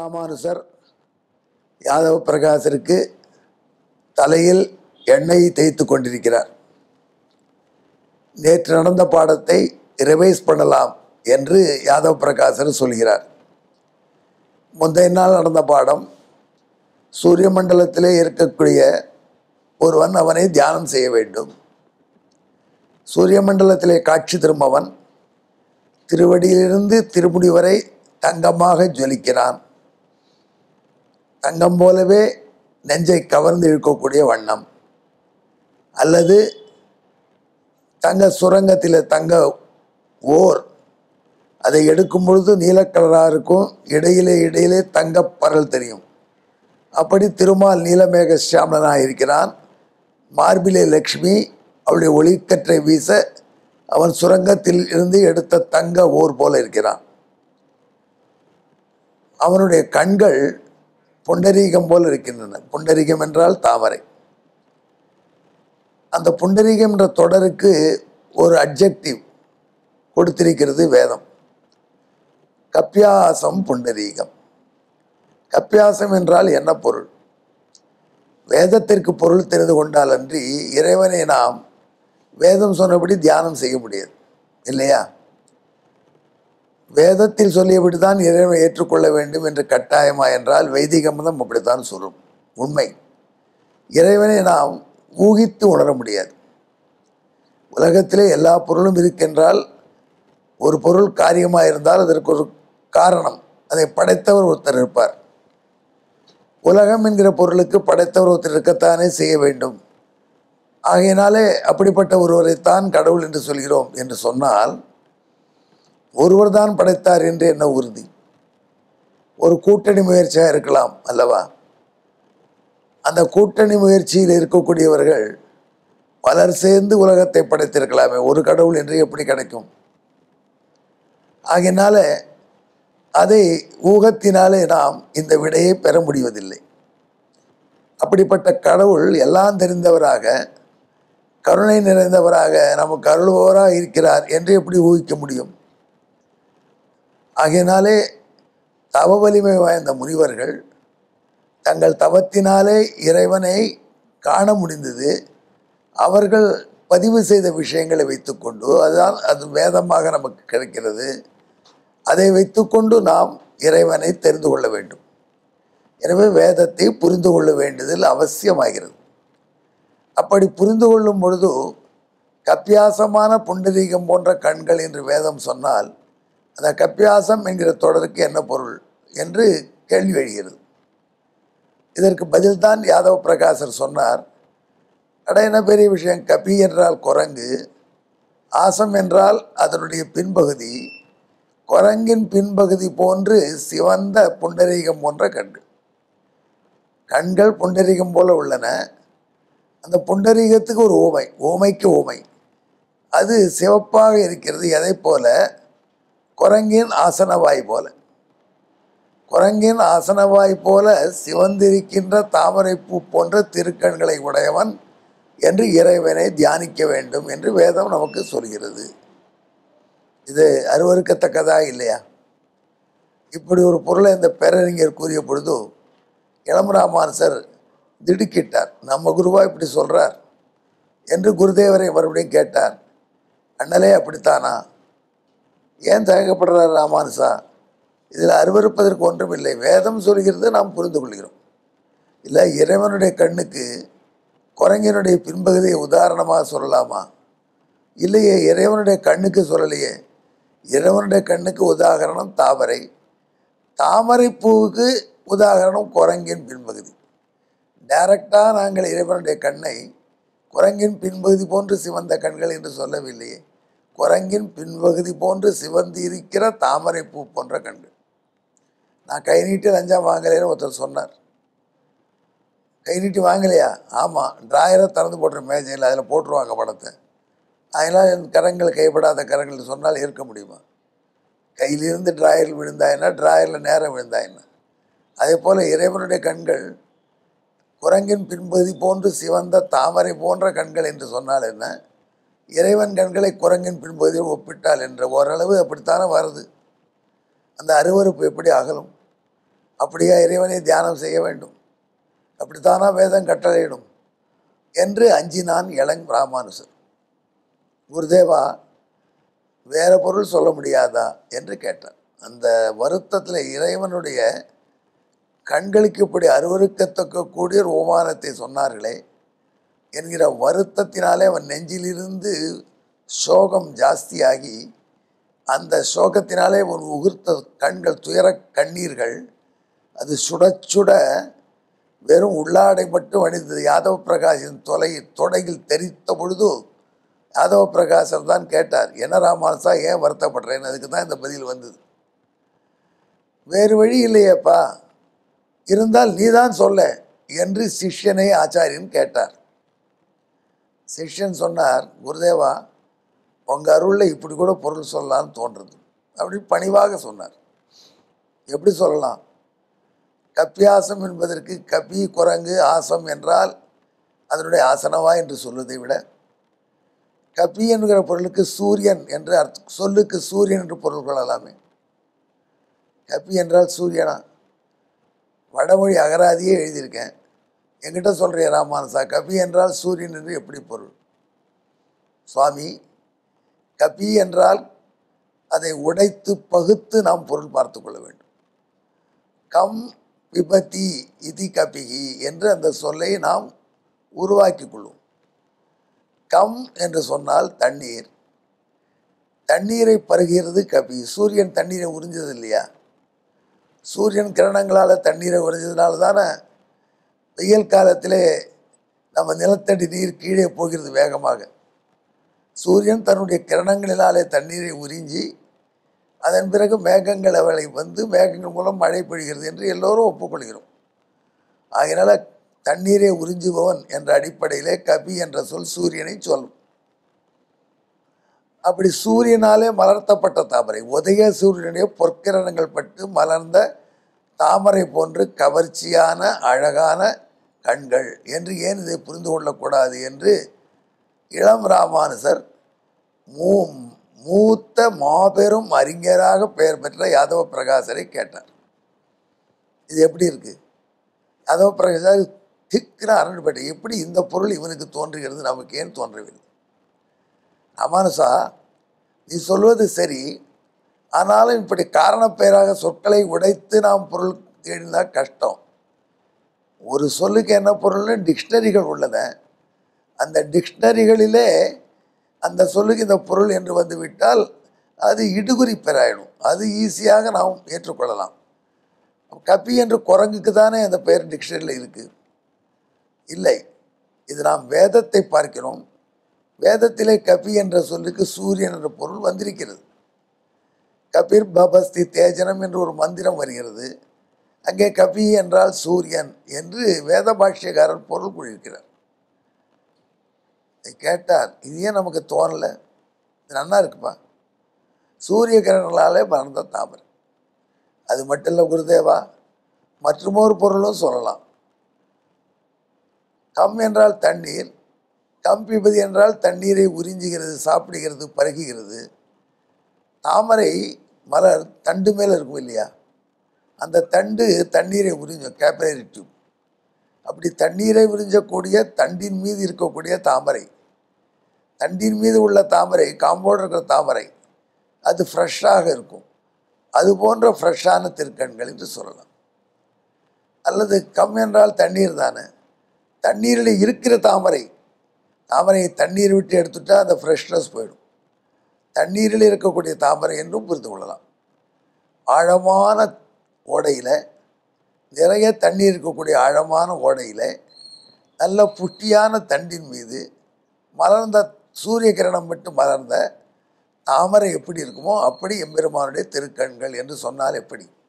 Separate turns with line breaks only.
ராமானுசர் யாதவ பிரகாசருக்கு தலையில் எண்ணெய் தேய்த்து கொண்டிருக்கிறார் நேற்று நடந்த பாடத்தை ரிவைஸ் பண்ணலாம் என்று யாதவ பிரகாசர் சொல்கிறார் முந்தைய நாள் நடந்த பாடம் சூரிய மண்டலத்திலே இருக்கக்கூடிய ஒருவன் அவனை தியானம் செய்ய வேண்டும் சூரிய மண்டலத்திலே காட்சி திரும்பவன் திருவடியிலிருந்து திருமுடி வரை தங்கமாக ஜொலிக்கிறான் தங்கம் போலவே நெஞ்சை கவர்ந்து இழுக்கக்கூடிய வண்ணம் அல்லது தங்க சுரங்கத்தில் தங்க ஓர் அதை எடுக்கும் பொழுது நீலக்கலராக இருக்கும் இடையிலே இடையிலே தங்கப் பரல் தெரியும் அப்படி திருமால் நீலமேக சியாமலனாக இருக்கிறான் மார்பிலே லக்ஷ்மி அவளுடைய ஒளிக்கற்றை வீச அவன் சுரங்கத்தில் இருந்து எடுத்த தங்க ஓர் போல இருக்கிறான் அவனுடைய கண்கள் புண்டரீகம் போல் இருக்கின்றன புண்டரீகம் என்றால் தாமரை அந்த புண்டரீகம் என்ற தொடருக்கு ஒரு அப்ஜெக்டிவ் கொடுத்திருக்கிறது வேதம் கப்பியாசம் புண்டரீகம் கப்பியாசம் என்றால் என்ன பொருள் வேதத்திற்கு பொருள் தெரிந்து கொண்டால் அன்றி இறைவனை நாம் வேதம் சொன்னபடி தியானம் செய்ய முடியாது இல்லையா வேதத்தில் சொல்லியபடி தான் இறைவனை ஏற்றுக்கொள்ள வேண்டும் என்று கட்டாயமா என்றால் வைதிக மதம் அப்படித்தான் சொல்லும் உண்மை இறைவனை நாம் ஊகித்து உணர முடியாது உலகத்திலே எல்லா பொருளும் இருக்கின்றால் ஒரு பொருள் காரியமாக இருந்தால் அதற்கு ஒரு காரணம் அதை படைத்தவர் ஒருத்தர் இருப்பார் உலகம் என்கிற பொருளுக்கு படைத்தவர் ஒருத்தர் இருக்கத்தானே செய்ய வேண்டும் ஆகையினாலே அப்படிப்பட்ட ஒருவரைத்தான் கடவுள் என்று சொல்கிறோம் என்று சொன்னால் ஒருவர் தான் படைத்தார் என்று என்ன உறுதி ஒரு கூட்டணி முயற்சியாக இருக்கலாம் அல்லவா அந்த கூட்டணி முயற்சியில் இருக்கக்கூடியவர்கள் பலர் சேர்ந்து உலகத்தை படைத்திருக்கலாமே ஒரு கடவுள் என்று எப்படி கிடைக்கும் ஆகையினால அதை ஊகத்தினாலே நாம் இந்த விடையை பெற முடிவதில்லை அப்படிப்பட்ட கடவுள் எல்லாம் தெரிந்தவராக கருணை நிறைந்தவராக நமக்கு அருள்பவராக இருக்கிறார் என்று எப்படி ஊகிக்க முடியும் ஆகையினாலே தவ வலிமை வாய்ந்த முனிவர்கள் தங்கள் தவத்தினாலே இறைவனை காண முடிந்தது அவர்கள் பதிவு செய்த விஷயங்களை வைத்துக்கொண்டு அதுதான் அது வேதமாக நமக்கு கிடைக்கிறது அதை வைத்துக்கொண்டு நாம் இறைவனை தெரிந்து கொள்ள வேண்டும் எனவே வேதத்தை புரிந்து கொள்ள வேண்டியதில் அவசியமாகிறது அப்படி புரிந்து கொள்ளும் பொழுது கப்பியாசமான புண்டரீகம் போன்ற கண்கள் என்று வேதம் சொன்னால் அந்த கப்பியாசம் என்கிற தொடருக்கு என்ன பொருள் என்று கேள்வி எழுகிறது இதற்கு பதில்தான் யாதவ பிரகாசர் சொன்னார் அட என்ன பெரிய விஷயம் கபி என்றால் குரங்கு ஆசம் என்றால் அதனுடைய பின்பகுதி குரங்கின் பின்பகுதி போன்று சிவந்த புண்டரீகம் போன்ற கண்கள் கண்கள் புண்டரீகம் போல உள்ளன அந்த புண்டரீகத்துக்கு ஒரு ஓமை ஓமைக்கு ஓமை அது சிவப்பாக இருக்கிறது எதை போல குரங்கின் ஆசனவாய் போல குரங்கின் ஆசனவாய் போல சிவந்திருக்கின்ற தாமரை பூ போன்ற திருக்கண்களை உடையவன் என்று இறைவனை தியானிக்க வேண்டும் என்று வேதம் நமக்கு சொல்கிறது இது அருவறுக்கத்தக்கதா இல்லையா இப்படி ஒரு பொருளை இந்த பேரறிஞர் கூறிய பொழுது இளமராமானுசர் திடுக்கிட்டார் நம்ம குருவா இப்படி சொல்றார் என்று குருதேவரை மறுபடியும் கேட்டார் அண்ணலே அப்படித்தானா ஏன் தயக்கப்படுறார் ராமானுசா இதில் அருவறுப்பதற்கு ஒன்றும் இல்லை வேதம் சொல்கிறது நாம் புரிந்து கொள்கிறோம் இல்லை இறைவனுடைய கண்ணுக்கு குரங்கினுடைய பின்பகுதியை உதாரணமாக சொல்லலாமா இல்லையே இறைவனுடைய கண்ணுக்கு சொல்லலையே இறைவனுடைய கண்ணுக்கு உதாகரணம் தாமரை தாமரை பூவுக்கு உதாகரணம் குரங்கின் பின்பகுதி டைரக்டாக நாங்கள் இறைவனுடைய கண்ணை குரங்கின் பின்பகுதி போன்று சிவந்த கண்கள் என்று சொல்லவில்லையே குரங்கின் பின்பகுதி போன்று சிவந்து இருக்கிற தாமரை பூ போன்ற கண்கள் நான் கை நீட்டி லஞ்சம் வாங்கலைன்னு ஒருத்தர் சொன்னார் கை நீட்டி வாங்கலையா ஆமாம் டிராயரை திறந்து போட்டுற மேஜையில் அதில் போட்டுருவாங்க படத்தை அதனால் என் கரங்கள் கைப்படாத கரங்கள் சொன்னால் ஏற்க முடியுமா கையிலிருந்து டிராயரில் விழுந்தாயினா டிராயரில் நேரம் விழுந்தாயினா அதே போல் இறைவனுடைய கண்கள் குரங்கின் பின்பகுதி போன்று சிவந்த தாமரை போன்ற கண்கள் என்று சொன்னால் என்ன இறைவன் கண்களை குரங்கின் பின்பகுதியில் ஒப்பிட்டால் என்ற ஓரளவு அப்படித்தானே வருது அந்த அருவருப்பு எப்படி அகலும் அப்படியா இறைவனை தியானம் செய்ய வேண்டும் அப்படித்தானா வேதம் கட்டளையிடும் என்று அஞ்சினான் இளங் ராமானுசர் குருதேவா வேற பொருள் சொல்ல முடியாதா என்று கேட்டார் அந்த வருத்தத்தில் இறைவனுடைய கண்களுக்கு இப்படி அருவருக்கத்தக்க கூடிய ஒரு ஓமானத்தை சொன்னார்களே என்கிற வருத்தத்தினாலே அவன் நெஞ்சிலிருந்து சோகம் ஜாஸ்தியாகி அந்த சோகத்தினாலே ஒரு உகிர்த்த கண்கள் துயர கண்ணீர்கள் அது சுட சுட வெறும் உள்ளாடை மட்டும் அணிந்தது யாதவ பிரகாஷின் தொலை தொடையில் தெரித்த பொழுது யாதவ பிரகாசர் தான் கேட்டார் என்ன ராமானுசா ஏன் வருத்தப்படுறேன்னு அதுக்கு தான் இந்த பதில் வந்தது வேறு வழி இல்லையேப்பா இருந்தால் நீதான் சொல்ல என்று சிஷ்யனை ஆச்சாரியன் கேட்டார் சிஷ்யன் சொன்னார் குருதேவா உங்கள் அருளில் இப்படி கூட பொருள் சொல்லலாம்னு தோன்றுது அப்படி பணிவாக சொன்னார் எப்படி சொல்லலாம் கப்பியாசம் என்பதற்கு கப்பி குரங்கு ஆசம் என்றால் அதனுடைய ஆசனவா என்று சொல்வதை விட கப்பி என்கிற பொருளுக்கு சூரியன் என்று அர்த்த சொல்லுக்கு சூரியன் என்று பொருள் கொள்ளலாமே கப்பி என்றால் சூரியனா வடமொழி அகராதியே எழுதியிருக்கேன் என்கிட்ட சொல்கிறேன் ராமானுசா கபி என்றால் சூரியன் என்று எப்படி பொருள் சுவாமி கபி என்றால் அதை உடைத்து பகுத்து நாம் பொருள் பார்த்து கொள்ள வேண்டும் கம் விபத்தி இதி கபிகி என்று அந்த சொல்லை நாம் உருவாக்கி கொள்வோம் கம் என்று சொன்னால் தண்ணீர் தண்ணீரை பருகிறது கபி சூரியன் தண்ணீரை உறிஞ்சது இல்லையா சூரியன் கிரணங்களால் தண்ணீரை உறிஞ்சதுனால தானே வெயில் காலத்திலே நம்ம நிலத்தடி நீர் கீழே போகிறது வேகமாக சூரியன் தன்னுடைய கிரணங்களினாலே தண்ணீரை உறிஞ்சி அதன் பிறகு மேகங்கள் அவளை வந்து மேகங்கள் மூலம் மழை பொழிகிறது என்று எல்லோரும் ஒப்புக்கொள்கிறோம் ஆகையினால தண்ணீரை உறிஞ்சுபவன் என்ற அடிப்படையிலே கபி என்ற சொல் சூரியனை சொல்லும் அப்படி சூரியனாலே மலர்த்தப்பட்ட தாமரை உதய சூரியனுடைய பொற்கிரணங்கள் பட்டு மலர்ந்த தாமரை போன்று கவர்ச்சியான அழகான கண்கள் என்று ஏன் இதை புரிந்து கொள்ளக்கூடாது என்று இளம் ராமானுசர் மூ மூத்த மாபெரும் அறிஞராக பெயர் பெற்ற யாதவ பிரகாசரை கேட்டார் இது எப்படி இருக்கு யாதவ பிரகாசர் திக்கிற அரண்பட்டை எப்படி இந்த பொருள் இவனுக்கு தோன்றுகிறது நமக்கு ஏன் தோன்றவில்லை ராமானுசா நீ சொல்வது சரி ஆனாலும் இப்படி காரணப்பெயராக சொற்களை உடைத்து நாம் பொருள் தேடினால் கஷ்டம் ஒரு சொல்லுக்கு என்ன பொருள்னு டிக்ஷனரிகள் உள்ளன அந்த டிக்ஷனரிகளிலே அந்த சொல்லுக்கு இந்த பொருள் என்று வந்து விட்டால் அது இடுகுறி பெறாயிடும் அது ஈஸியாக நாம் ஏற்றுக்கொள்ளலாம் கப்பி என்று குரங்குக்கு தானே அந்த பெயர் டிக்ஷனரியில் இருக்குது இல்லை இது நாம் வேதத்தை பார்க்கிறோம் வேதத்திலே கபி என்ற சொல்லுக்கு சூரியன் என்ற பொருள் வந்திருக்கிறது கபிர் பபஸ்தி தேஜனம் என்று ஒரு மந்திரம் வருகிறது அங்கே கபி என்றால் சூரியன் என்று வேத பாஷ்யக்காரர் பொருள் கொள்கிறார் கேட்டார் இது ஏன் நமக்கு தோணலை இது நல்லா இருக்குப்பா சூரிய கிரணங்களாலே மறந்த தாமரை அது மட்டும் இல்லை குருதேவா மற்றுமொரு பொருளும் சொல்லலாம் கம் என்றால் தண்ணீர் கம் பிபதி என்றால் தண்ணீரை உறிஞ்சுகிறது சாப்பிடுகிறது பருகுகிறது தாமரை மலர் தண்டு மேலே இருக்கும் இல்லையா அந்த தண்டு தண்ணீரை உறிஞ்சும் கேப்பரரி டியூப் அப்படி தண்ணீரை உறிஞ்சக்கூடிய தண்டின் மீது இருக்கக்கூடிய தாமரை தண்டின் மீது உள்ள தாமரை காம்போடு இருக்கிற தாமரை அது ஃப்ரெஷ்ஷாக இருக்கும் அது போன்ற ஃப்ரெஷ்ஷான திருக்கண்கள் என்று சொல்லலாம் அல்லது கம் என்றால் தண்ணீர் தானே தண்ணீரில் இருக்கிற தாமரை தாமரையை தண்ணீர் விட்டு எடுத்துட்டா அந்த ஃப்ரெஷ்னஸ் போயிடும் தண்ணீரில் இருக்கக்கூடிய தாமரை என்றும் புரிந்து கொள்ளலாம் ஆழமான ஓடையில் நிறைய தண்ணீர் இருக்கக்கூடிய ஆழமான ஓடையில் நல்ல புட்டியான தண்டின் மீது மலர்ந்த சூரிய கிரணம் மட்டும் மலர்ந்த தாமரை எப்படி இருக்குமோ அப்படி எம்பெருமானுடைய திருக்கண்கள் என்று சொன்னால் எப்படி